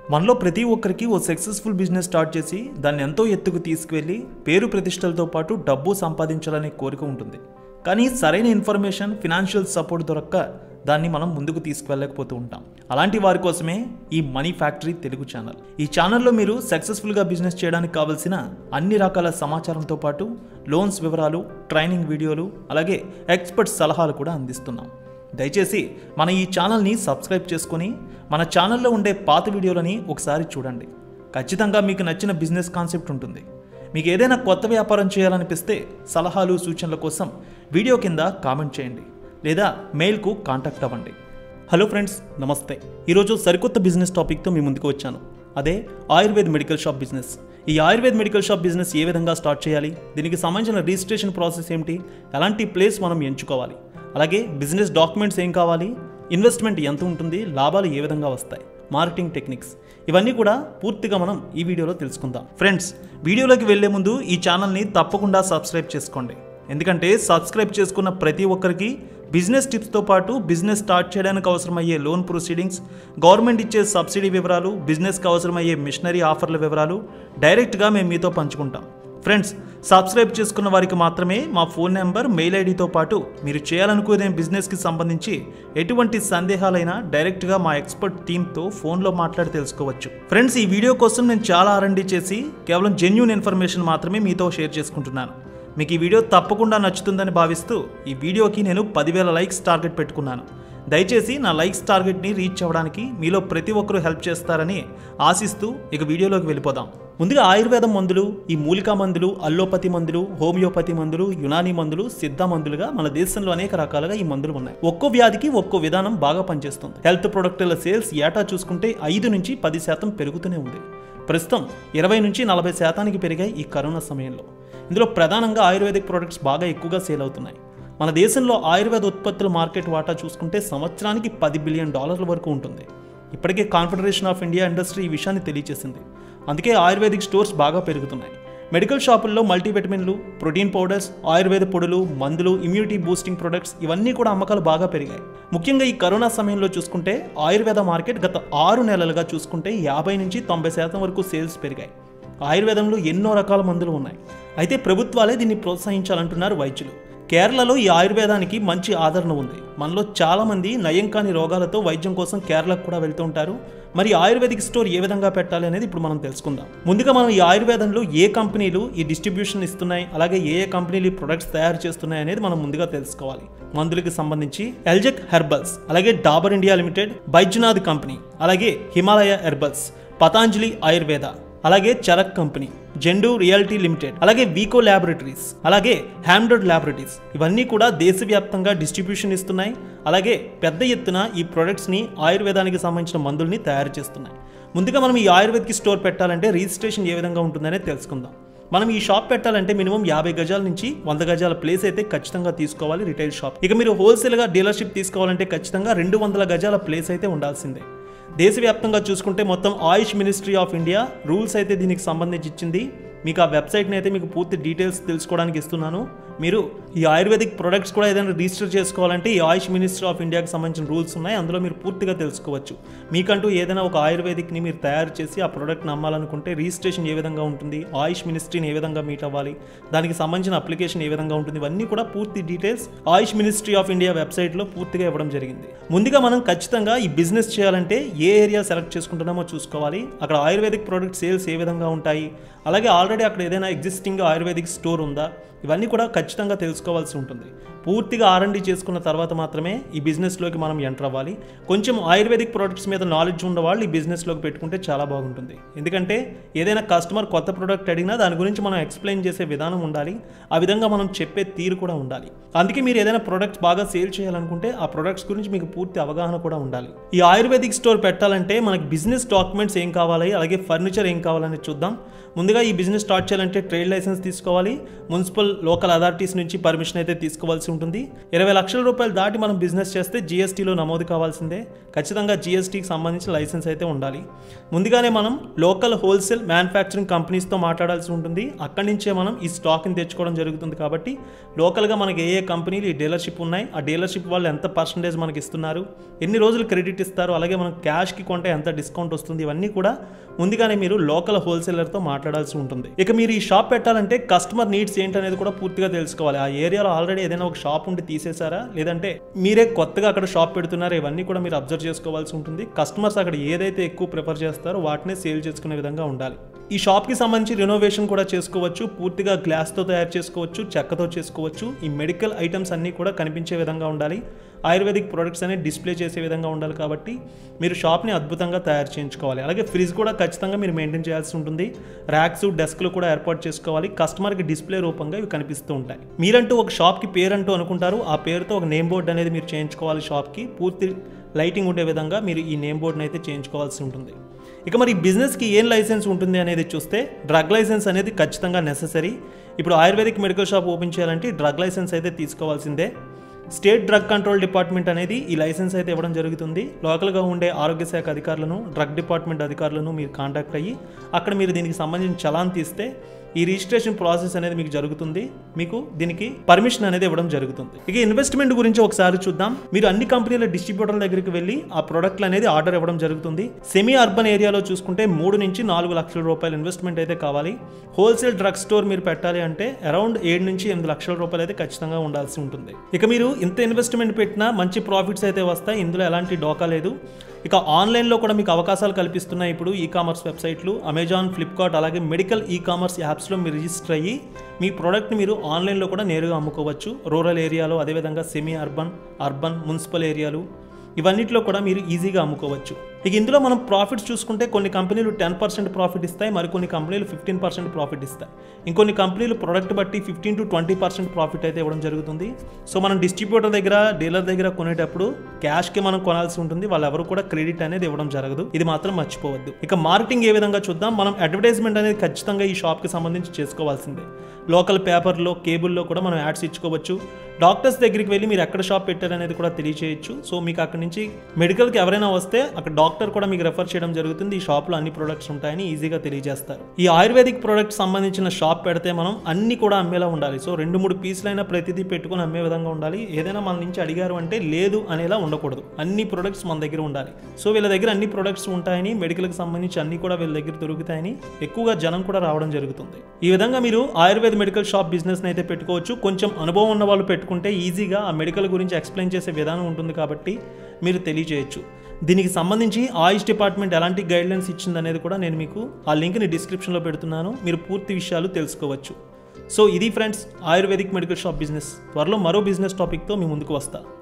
మనలో ప్రతి ఒక్కరికి ఓ సక్సెస్ఫుల్ బిజినెస్ స్టార్ట్ చేసి దాన్ని ఎంతో ఎత్తుకు తీసుకువెళ్ళి పేరు ప్రతిష్టలతో పాటు డబ్బు సంపాదించాలనే కోరిక ఉంటుంది కానీ సరైన ఇన్ఫర్మేషన్ ఫినాన్షియల్ సపోర్ట్ దొరక్క దాన్ని మనం ముందుకు తీసుకువెళ్ళకపోతూ ఉంటాం అలాంటి వారి కోసమే ఈ మనీ ఫ్యాక్టరీ తెలుగు ఛానల్ ఈ ఛానల్లో మీరు సక్సెస్ఫుల్గా బిజినెస్ చేయడానికి కావలసిన అన్ని రకాల సమాచారంతో పాటు లోన్స్ వివరాలు ట్రైనింగ్ వీడియోలు అలాగే ఎక్స్పర్ట్ సలహాలు కూడా అందిస్తున్నాం దయచేసి మన ఈ ఛానల్ని సబ్స్క్రైబ్ చేసుకొని మన ఛానల్లో ఉండే పాత వీడియోలని ఒకసారి చూడండి ఖచ్చితంగా మీకు నచ్చిన బిజినెస్ కాన్సెప్ట్ ఉంటుంది మీకు ఏదైనా కొత్త వ్యాపారం చేయాలనిపిస్తే సలహాలు సూచనల కోసం వీడియో కింద కామెంట్ చేయండి లేదా మెయిల్కు కాంటాక్ట్ అవ్వండి హలో ఫ్రెండ్స్ నమస్తే ఈరోజు సరికొత్త బిజినెస్ టాపిక్తో మీ ముందుకు వచ్చాను అదే ఆయుర్వేద్ మెడికల్ షాప్ బిజినెస్ ఈ ఆయుర్వేద్ మెడికల్ షాప్ బిజినెస్ ఏ విధంగా స్టార్ట్ చేయాలి దీనికి సంబంధించిన రిజిస్ట్రేషన్ ప్రాసెస్ ఏమిటి ఎలాంటి ప్లేస్ మనం ఎంచుకోవాలి అలాగే బిజినెస్ డాక్యుమెంట్స్ ఏం కావాలి ఇన్వెస్ట్మెంట్ ఎంత ఉంటుంది లాభాలు ఏ విధంగా వస్తాయి మార్కెటింగ్ టెక్నిక్స్ ఇవన్నీ కూడా పూర్తిగా మనం ఈ వీడియోలో తెలుసుకుందాం ఫ్రెండ్స్ వీడియోలోకి వెళ్లే ముందు ఈ ఛానల్ని తప్పకుండా సబ్స్క్రైబ్ చేసుకోండి ఎందుకంటే సబ్స్క్రైబ్ చేసుకున్న ప్రతి ఒక్కరికి బిజినెస్ టిప్స్తో పాటు బిజినెస్ స్టార్ట్ చేయడానికి అవసరమయ్యే లోన్ ప్రొసీడింగ్స్ గవర్నమెంట్ ఇచ్చే సబ్సిడీ వివరాలు బిజినెస్కి అవసరమయ్యే మిషనరీ ఆఫర్ల వివరాలు డైరెక్ట్గా మేము మీతో పంచుకుంటాం ఫ్రెండ్స్ సబ్స్క్రైబ్ చేసుకున్న వారికి మాత్రమే మా ఫోన్ నెంబర్ మెయిల్ ఐడితో పాటు మీరు చేయాలనుకునే బిజినెస్కి సంబంధించి ఎటువంటి సందేహాలైనా డైరెక్ట్గా మా ఎక్స్పర్ట్ టీంతో ఫోన్లో మాట్లాడి తెలుసుకోవచ్చు ఫ్రెండ్స్ ఈ వీడియో కోసం నేను చాలా ఆర్ఎండి చేసి కేవలం జెన్యున్ ఇన్ఫర్మేషన్ మాత్రమే మీతో షేర్ చేసుకుంటున్నాను మీకు ఈ వీడియో తప్పకుండా నచ్చుతుందని భావిస్తూ ఈ వీడియోకి నేను పదివేల లైక్స్ టార్గెట్ పెట్టుకున్నాను దయచేసి నా లైక్స్ టార్గెట్ని రీచ్ అవ్వడానికి మీలో ప్రతి ఒక్కరూ హెల్ప్ చేస్తారని ఆశిస్తూ ఇక వీడియోలోకి వెళ్ళిపోదాం ముందుగా ఆయుర్వేదం మందులు ఈ మూలికా మందులు అల్లోపతి మందులు హోమియోపతి మందులు యునాని మందులు సిద్ధ మందులుగా మన దేశంలో అనేక రకాలుగా ఈ మందులు ఉన్నాయి ఒక్కో వ్యాధికి ఒక్కో విధానం బాగా పనిచేస్తుంది హెల్త్ ప్రొడక్టుల సేల్స్ ఏటా చూసుకుంటే ఐదు నుంచి పది శాతం పెరుగుతూనే ఉంది ప్రస్తుతం ఇరవై నుంచి నలభై శాతానికి పెరిగాయి ఈ కరోనా సమయంలో ఇందులో ప్రధానంగా ఆయుర్వేదిక్ ప్రొడక్ట్స్ బాగా ఎక్కువగా సేల్ అవుతున్నాయి మన దేశంలో ఆయుర్వేద ఉత్పత్తుల మార్కెట్ వాటా చూసుకుంటే సంవత్సరానికి పది బిలియన్ డాలర్ల వరకు ఉంటుంది ఇప్పటికే కాన్ఫెడరేషన్ ఆఫ్ ఇండియా ఇండస్ట్రీ ఈ విషయాన్ని తెలియజేసింది అందుకే ఆయుర్వేదిక్ స్టోర్స్ బాగా పెరుగుతున్నాయి మెడికల్ షాపుల్లో మల్టీవిటమిన్లు ప్రోటీన్ పౌడర్స్ ఆయుర్వేద పొడులు మందులు ఇమ్యూనిటీ బూస్టింగ్ ప్రొడక్ట్స్ ఇవన్నీ కూడా అమ్మకాలు బాగా పెరిగాయి ముఖ్యంగా ఈ కరోనా సమయంలో చూసుకుంటే ఆయుర్వేద మార్కెట్ గత ఆరు నెలలుగా చూసుకుంటే యాభై నుంచి తొంభై శాతం వరకు సేల్స్ పెరిగాయి ఆయుర్వేదంలో ఎన్నో రకాల మందులు ఉన్నాయి అయితే ప్రభుత్వాలే దీన్ని ప్రోత్సహించాలంటున్నారు వైద్యులు కేరళలో ఈ ఆయుర్వేదానికి మంచి ఆదరణ ఉంది మనలో చాలామంది నయం కాని రోగాలతో వైద్యం కోసం కేరళకు కూడా వెళ్తూ ఉంటారు మరి ఆయుర్వేదిక్ స్టోర్ ఏ విధంగా పెట్టాలి అనేది ఇప్పుడు మనం తెలుసుకుందాం ముందుగా మనం ఈ ఆయుర్వేదంలో ఏ కంపెనీలు ఈ డిస్ట్రిబ్యూషన్ ఇస్తున్నాయి అలాగే ఏ ఏ కంపెనీలు ఈ ప్రొడక్ట్స్ తయారు చేస్తున్నాయి అనేది మనం ముందుగా తెలుసుకోవాలి మందులకి సంబంధించి ఎల్జెక్ హెర్బల్స్ అలాగే Dabur India limited Baidyanath company అలాగే హిమాలయ హెర్బల్స్ పతాంజలి ఆయుర్వేద అలాగే Charak company Zandu reality limited అలాగే వీకో ల్యాబొరేటరీస్ అలాగే హ్యామ్డర్డ్ ల్యాబొరేటరీస్ ఇవన్నీ కూడా దేశవ్యాప్తంగా డిస్ట్రిబ్యూషన్ ఇస్తున్నాయి అలాగే పెద్ద ఎత్తున ఈ ప్రొడక్ట్స్ని ఆయుర్వేదానికి సంబంధించిన మందుల్ని తయారు చేస్తున్నాయి ముందుగా మనం ఈ ఆయుర్వేదిక్ స్టోర్ పెట్టాలంటే రిజిస్ట్రేషన్ ఏ విధంగా ఉంటుందనే తెలుసుకుందాం మనం ఈ షాప్ పెట్టాలంటే మినిమం యాభై గజాల నుంచి వంద గజాల ప్లేస్ అయితే ఖచ్చితంగా తీసుకోవాలి రిటైల్ షాప్ ఇక మీరు హోల్సేల్గా డీలర్షిప్ తీసుకోవాలంటే ఖచ్చితంగా రెండు వందల గజాల ప్లేస్ అయితే ఉండాల్సిందే దేశవ్యాప్తంగా చూసుకుంటే మొత్తం AYUSH ministry of India rules అయితే దీనికి సంబంధించి ఇచ్చింది మీకు ఆ వెబ్సైట్ని అయితే మీకు పూర్తి డీటెయిల్స్ తెలుసుకోవడానికి ఇస్తున్నాను మీరు ఈ ఆయుర్వేదిక్ ప్రొడక్ట్స్ కూడా ఏదైనా రిజిస్టర్ చేసుకోవాలంటే ఈ ఆయుష్ మినిస్ట్రీ ఆఫ్ ఇండియాకి సంబంధించిన రూల్స్ ఉన్నాయి అందులో మీరు పూర్తిగా తెలుసుకోవచ్చు మీకంటూ ఏదైనా ఒక ఆయుర్వేదిక్ని మీరు తయారు చేసి ఆ ప్రోడక్ట్ని అమ్మాలనుకుంటే రిజిస్ట్రేషన్ ఏ విధంగా ఉంటుంది ఆయుష్ మినిస్ట్రీని ఏ విధంగా మీట్ అవ్వాలి దానికి సంబంధించిన అప్లికేషన్ ఏ విధంగా ఉంటుంది ఇవన్నీ కూడా పూర్తి details AYUSH ministry of India వెబ్సైట్లో పూర్తిగా ఇవ్వడం జరిగింది ముందుగా మనం ఖచ్చితంగా ఈ బిజినెస్ చేయాలంటే ఏ ఏరియా సెలెక్ట్ చేసుకుంటున్నామో చూసుకోవాలి అక్కడ ఆయుర్వేదిక్ ప్రోడక్ట్ సేల్స్ ఏ విధంగా ఉంటాయి అలాగే ఆల్రెడీ అక్కడ ఏదైనా ఎగ్జిస్టింగ్ ఆయుర్వేదిక్ స్టోర్ ఉందా ఇవన్నీ కూడా ఖచ్చితంగా తెలుసుకోవాల్సి ఉంటుంది పూర్తిగా ఆర్ఎండి చేసుకున్న తర్వాత మాత్రమే ఈ బిజినెస్లోకి మనం ఎంటర్ అవ్వాలి కొంచెం ఆయుర్వేదిక్ ప్రొడక్ట్స్ మీద నాలెడ్జ్ ఉన్న వాళ్ళు ఈ బిజినెస్లోకి పెట్టుకుంటే చాలా బాగుంటుంది ఎందుకంటే ఏదైనా కస్టమర్ కొత్త ప్రోడక్ట్ అడిగినా దాని గురించి మనం ఎక్స్ప్లెయిన్ చేసే విధానం ఉండాలి ఆ విధంగా మనం చెప్పే తీరు కూడా ఉండాలి అందుకే మీరు ఏదైనా ప్రొడక్ట్స్ బాగా సేల్ చేయాలనుకుంటే ఆ ప్రొడక్ట్స్ గురించి మీకు పూర్తి అవగాహన కూడా ఉండాలి ఈ ఆయుర్వేదిక్ స్టోర్ పెట్టాలంటే మనకి బిజినెస్ డాక్యుమెంట్స్ ఏం కావాలి అలాగే ఫర్నిచర్ ఏం కావాలని చూద్దాం ముందుగా ఈ బిజినెస్ స్టార్ట్ చేయాలంటే ట్రేడ్ లైసెన్స్ తీసుకోవాలి మున్సిపల్ లోకల్ అథారిటీస్ నుంచి పర్మిషన్ అయితే తీసుకోవాల్సి ఉంటుంది ఇరవై లక్షల రూపాయలు దాటి మనం బిజినెస్ చేస్తే జీఎస్టీలో నమోదు కావాల్సిందే ఖచ్చితంగా జీఎస్టీకి సంబంధించిన లైసెన్స్ అయితే ఉండాలి ముందుగానే మనం లోకల్ హోల్సేల్ మ్యానుఫ్యాక్చరింగ్ కంపెనీస్తో మాట్లాడాల్సి ఉంటుంది అక్కడి నుంచే మనం ఈ స్టాక్ని తెచ్చుకోవడం జరుగుతుంది కాబట్టి లోకల్గా మనకి ఏ ఏ కంపెనీలు ఈ డీలర్షిప్ ఉన్నాయి ఆ డీలర్షిప్ వాళ్ళు ఎంత పర్సంటేజ్ మనకి ఇస్తున్నారు ఎన్ని రోజులు క్రెడిట్ ఇస్తారు అలాగే మనం క్యాష్కి కొంటే ఎంత డిస్కౌంట్ వస్తుంది ఇవన్నీ కూడా ముందుగానే మీరు లోకల్ హోల్సేలర్తో మాట్లాడాల్సి ఉంటుంది ఇక మీరు ఈ షాప్ పెట్టాలంటే కస్టమర్ నీడ్స్ ఏంటనేది కూడా పూర్తిగా తెలుసుకోవాలి ఆ ఏరియాలో ఆల్రెడీ ఏదైనా ఒక షాప్ ఉండి తీసేశారా లేదంటే మీరే కొత్తగా అక్కడ షాప్ పెడుతున్నారా ఇవన్నీ కూడా మీరు అబ్జర్వ్ చేసుకోవాల్సి ఉంటుంది కస్టమర్స్ అక్కడ ఏదైతే ఎక్కువ ప్రిఫర్ చేస్తారో వాటినే సేల్ చేసుకునే విధంగా ఉండాలి ఈ షాప్కి సంబంధించి రెనోవేషన్ కూడా చేసుకోవచ్చు పూర్తిగా గ్లాస్తో తయారు చేసుకోవచ్చు చెక్కతో చేసుకోవచ్చు ఈ మెడికల్ ఐటమ్స్ అన్నీ కూడా కనిపించే విధంగా ఉండాలి ఆయుర్వేదిక్ ప్రొడక్ట్స్ అనేవి డిస్ప్లే చేసే విధంగా ఉండాలి కాబట్టి మీరు షాప్ని అద్భుతంగా తయారు చేయించుకోవాలి అలాగే ఫ్రిడ్జ్ కూడా ఖచ్చితంగా మీరు మెయింటైన్ చేయాల్సి ఉంటుంది ర్యాక్స్ డెస్క్లు కూడా ఏర్పాటు చేసుకోవాలి కస్టమర్కి డిస్ప్లే రూపంగా ఇవి కనిపిస్తూ ఉంటాయి మీరంటూ ఒక షాప్కి పేరంటూ అనుకుంటారు ఆ పేరుతో ఒక నేమ్ బోర్డు అనేది మీరు చేయించుకోవాలి షాప్కి పూర్తి లైటింగ్ ఉండే విధంగా మీరు ఈ నేమ్ బోర్డుని అయితే చేయించుకోవాల్సి ఉంటుంది ఇక మరి బిజినెస్కి ఏం లైసెన్స్ ఉంటుంది అనేది చూస్తే డ్రగ్ లైసెన్స్ అనేది ఖచ్చితంగా నెససరీ ఇప్పుడు ఆయుర్వేదిక్ మెడికల్ షాప్ ఓపెన్ చేయాలంటే డ్రగ్ లైసెన్స్ అయితే తీసుకోవాల్సిందే స్టేట్ డ్రగ్ కంట్రోల్ డిపార్ట్మెంట్ అనేది ఈ లైసెన్స్ అయితే ఇవ్వడం జరుగుతుంది లోకల్గా ఉండే ఆరోగ్య శాఖ అధికారులను డ్రగ్ డిపార్ట్మెంట్ అధికారులను మీరు కాంటాక్ట్ అయ్యి అక్కడ మీరు దీనికి సంబంధించిన చలాన్ తీస్తే ఈ రిజిస్ట్రేషన్ ప్రాసెస్ అనేది మీకు జరుగుతుంది మీకు దీనికి పర్మిషన్ అనేది ఇవ్వడం జరుగుతుంది ఇక ఇన్వెస్ట్మెంట్ గురించి ఒకసారి చూద్దాం మీరు అన్ని కంపెనీల డిస్ట్రిబ్యూటర్ల దగ్గరికి వెళ్ళి ఆ ప్రొడక్ట్లు అనేది ఆర్డర్ ఇవ్వడం జరుగుతుంది సెమీ అర్బన్ ఏరియాలో చూసుకుంటే మూడు నుంచి నాలుగు లక్షల రూపాయల ఇన్వెస్ట్మెంట్ అయితే కావాలి హోల్సేల్ డ్రగ్ స్టోర్ మీరు పెట్టాలి అంటే అరౌండ్ ఏడు నుంచి ఎనిమిది లక్షల రూపాయలు అయితే ఖచ్చితంగా ఉండాల్సి ఉంటుంది ఇక మీరు ఇంత ఇన్వెస్ట్మెంట్ పెట్టినా మంచి ప్రాఫిట్స్ అయితే వస్తాయి ఇందులో ఎలాంటి డోకా లేదు ఇక ఆన్లైన్లో కూడా మీకు అవకాశాలు కల్పిస్తున్నాయి ఇప్పుడు ఈ కామర్స్ వెబ్సైట్లు అమెజాన్ ఫ్లిప్కార్ట్ అలాగే మెడికల్ ఈ కామర్స్ యాప్స్లో మీరు రిజిస్టర్ అయ్యి మీ ప్రోడక్ట్ని మీరు ఆన్లైన్లో కూడా నేరుగా అమ్ముకోవచ్చు రూరల్ ఏరియాలో అదేవిధంగా సెమీ అర్బన్ అర్బన్ మున్సిపల్ ఏరియాలు ఇవన్నిట్లో కూడా మీరు ఈజీగా అమ్ముకోవచ్చు ఇక ఇందులో మనం ప్రాఫిట్స్ చూసుకుంటే కొన్ని కంపెనీలు టెన్ పర్సెంట్ ప్రాఫిట్ ఇస్తాయి మరికొన్ని కంపెనీలు ఫిఫ్టీన్ పర్సెంట్ ప్రాఫిట్ ఇస్తాయి ఇంకొన్ని కంపెనీలు ప్రొడక్ట్ బట్టి fifteen to twenty percent profit అయితే ఇవ్వడం జరుగుతుంది సో మనం డిస్ట్రిబ్యూటర్ దగ్గర డీలర్ దగ్గర కొనేటప్పుడు క్యాష్కి మనం కొనాల్సి ఉంటుంది వాళ్ళు ఎవరు కూడా క్రెడిట్ అనేది ఇవ్వడం జరగదు ఇది మాత్రం మర్చిపోవద్దు ఇక మార్కెటింగ్ ఏ విధంగా చూద్దాం మనం అడ్వర్టైజ్మెంట్ అనేది ఖచ్చితంగా ఈ షాప్కి సంబంధించి చేసుకోవాల్సిందే లోకల్ పేపర్లో కేబుల్లో కూడా మనం యాడ్స్ ఇచ్చుకోవచ్చు డాక్టర్స్ దగ్గరికి వెళ్ళి మీరు ఎక్కడ షాప్ పెట్టారనేది కూడా తెలియచేయచ్చు సో మీకు అక్కడ నుంచి మెడికల్కి ఎవరైనా వస్తే అక్కడ డాక్టర్ కూడా మీకు రెఫర్ చేయడం జరుగుతుంది ఈ షాప్లో అన్ని ప్రొడక్ట్స్ ఉంటాయని ఈజీగా తెలియజేస్తారు ఈ ఆయుర్వేదిక్ ప్రొడక్ట్ సంబంధించిన షాప్ పెడితే మనం అన్ని కూడా అమ్మేలా ఉండాలి సో రెండు మూడు పీసులైనా ప్రతిదీ పెట్టుకుని అమ్మే విధంగా ఉండాలి ఏదైనా మన నుంచి అడిగారు అంటే లేదు అనేలా ఉండకూడదు అన్ని ప్రొడక్ట్స్ మన దగ్గర ఉండాలి సో వీళ్ళ దగ్గర అన్ని ప్రొడక్ట్స్ ఉంటాయని మెడికల్కి సంబంధించి అన్ని కూడా వీళ్ళ దగ్గర దొరుకుతాయని ఎక్కువగా జనం కూడా రావడం జరుగుతుంది ఈ విధంగా మీరు ఆయుర్వేద మెడికల్ షాప్ బిజినెస్ అయితే పెట్టుకోవచ్చు కొంచెం అనుభవం ఉన్న వాళ్ళు పెట్టుకుంటే ఈజీగా ఆ మెడికల్ గురించి ఎక్స్ప్లెయిన్ చేసే విధానం ఉంటుంది కాబట్టి మీరు తెలియజేయచ్చు దీనికి సంబంధించి ఆయుష్ డిపార్ట్మెంట్ ఎలాంటి గైడ్లైన్స్ ఇచ్చిందనేది కూడా నేను మీకు ఆ లింక్ని డిస్క్రిప్షన్లో పెడుతున్నాను మీరు పూర్తి విషయాలు తెలుసుకోవచ్చు సో ఇది friends ayurvedic medical shop business త్వరలో మరో బిజినెస్ టాపిక్తో మీ ముందుకు వస్తా